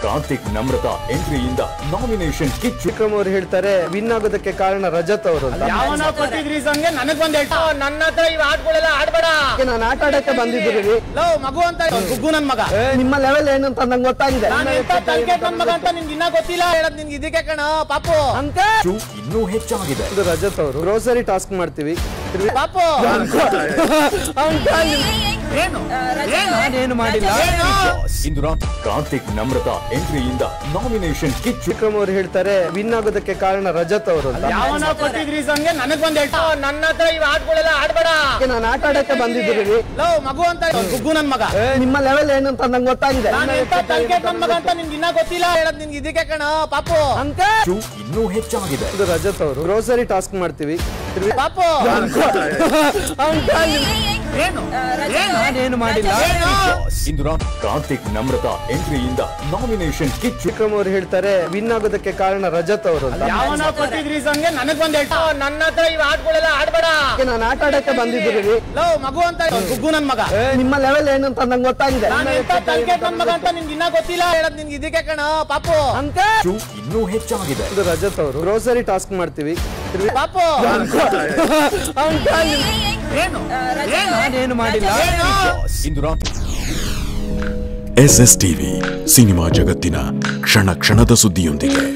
Karthik Namrata ಎಂಟ್ರಿಯಿಂದ nomination ಕಿಚ್ಚು ವಿಕ್ರಮ್ ಅವರು ಹೇಳ್ತಾರೆ ವಿನ್ ಆಗೋದಕ್ಕೆ ಕಾರಣ ರಜತ್ ಅವರು ಅಂತ ಯಾವನ ಕೊಟ್ಟಿದ್ ರೀಸನ್ಗೆ ನನಗ್ ಬಂದ್ ಹೇಳ್ತಾ ನನ್ನ ಹತ್ರ ಇವ್ ಆಡ್ಗಳೆಲ್ಲ ಆಡ್ಬೇಡ ಅದಕ್ಕೆ ನಾನು ಆಟ ಆಡಕ್ಕೆ ಬಂದಿದ್ದೀರಿ ಲವ್ ಮಗು ಅಂತ ಗುಗ್ಗು ನನ್ ಮಗ ನಿಮ್ಮ ಲೆವೆಲ್ ಏನು ಅಂತ ನಂಗೆ ಗೊತ್ತಾಗಿದೆ ನಾನು ಎಂತ ತಲ್ಕೆ ನನ್ ಮಗ ಅಂತ ನಿನ್ಗೆ ಇನ್ನ ಗೊತ್ತಿಲ್ಲ ಹೇಳದ್ ನಿನ್ಗೆ ಇದಕ್ಕೆ ಕಣ ಪಾಪು ಅಂತ ಇನ್ನೂ ಹೆಚ್ಚಾಗಿದೆ ಇದು ರಜತ್ ಅವರು ಗ್ರೋಸರಿ ಟಾಸ್ಕ್ ಮಾಡ್ತೀವಿ ಪಾಪು ಏನು ನಾನೇನು ಮಾಡಿಲ್ಲ ಏನು ಇಂದು ರಾತ್ರಿ ಕಾರ್ತಿಕ್ ನಮ್ರತಾ ಎಂಟ್ರಿಯಿಂದ ನಾಮಿನೇಷನ್ ಕಿಚ್ಚು ವಿಕ್ರಮ್ ಅವರು ಹೇಳ್ತಾರೆ ವಿನ್ ಆಗೋದಕ್ಕೆ ಕಾರಣ ರಜತ್ ಅವರು ಅಂತ ಯಾವನ ಕೊಟ್ಟಿದ್ ರೀಸನ್ಗೆ ನನಗ್ ಬಂದ್ ಹೇಳ್ತಾ ನನ್ನ ಹತ್ರ ಇವ್ ಆಡ್ಗಳೆಲ್ಲ ಆಡ್ಬೇಡ ಅದಕ್ಕೆ ನಾನು ಆಟ ಆಡಕ್ಕೆ ಬಂದಿದ್ದೀರಿ ಲವ್ ಮಗು ಅಂತ ಗುಗ್ಗು ನನ್ ಮಗ ನಿಮ್ಮ ಲೆವೆಲ್ ಏನು ಅಂತ ನಂಗೆ ಗೊತ್ತಾಗಿದೆ ನಾನು ಎಂತ ತಲ್ಕೆ ನನ್ ಮಗ ಅಂತ ನಿನ್ಗೆ ಇನ್ನ ಗೊತ್ತಿಲ್ಲ ಹೇಳದ್ ನಿನ್ಗೆ ಇದಕ್ಕೆ ಕಣ ಪಾಪು ಅಂತ ಇನ್ನೂ ಹೆಚ್ಚಾಗಿದೆ ಇದು ರಜತ್ ಅವರು ಗ್ರೋಸರಿ ಟಾಸ್ಕ್ ಮಾಡ್ತೀವಿ ಪಾಪು ಏನು ನಾನೇನು ಮಾಡಿಲ್ಲ ಏನು ಇಂದು ರಾತ್ರಿ ಕಾರ್ತಿಕ್ ನಮ್ರತಾ ಎಂಟ್ರಿಯಿಂದ ನಾಮಿನೇಷನ್ ಕಿಚ್ಚು ವಿಕ್ರಮ್ ಅವರು ಹೇಳ್ತಾರೆ ವಿನ್ ಆಗೋದಕ್ಕೆ ಕಾರಣ ರಜತ್ ಅವರು ಅಂತ ಯಾವನ ಕೊಟ್ಟಿದ್ ರೀಸನ್ಗೆ ನನಗ್ ಬಂದ್ ಹೇಳ್ತಾ ನನ್ನ ಹತ್ರ ಇವ್ ಆಡ್ಗಳೆಲ್ಲ ಆಡ್ಬೇಡ ಅದಕ್ಕೆ ನಾನು ಆಟ ಆಡಕ್ಕೆ ಬಂದಿದ್ದೀರಿ ಲವ್ ಮಗು ಅಂತ ಗುಗ್ಗು ನನ್ ಮಗ ನಿಮ್ಮ ಲೆವೆಲ್ ಏನು ಅಂತ ನಂಗೆ ಗೊತ್ತಾಗಿದೆ ನಾನು ಎಂತ ತಲ್ಕೆ ನನ್ ಮಗ ಅಂತ ನಿನ್ಗೆ ಇನ್ನ ಗೊತ್ತಿಲ್ಲ ಹೇಳದ್ ನಿನ್ಗೆ ಇದಕ್ಕೆ ಕಣ ಪಾಪು ಅಂತ ಇನ್ನೂ ಹೆಚ್ಚಾಗಿದೆ ಇದು ರಜತ್ ಅವರು ಗ್ರೋಸರಿ ಟಾಸ್ಕ್ ಮಾಡ್ತೀವಿ ಪಾಪು ಏನು ನಾನೇನು ಮಾಡಿಲ್ಲ ಏನು ಇಂದು ರಾತ್ರಿ ಎಸ್ ಎಸ್ ಟಿವಿ ಸಿನಿಮಾ ಜಗತ್ತಿನ ಕ್ಷಣ ಕ್ಷಣದ ಸುದ್ದಿಯೊಂದಿಗೆ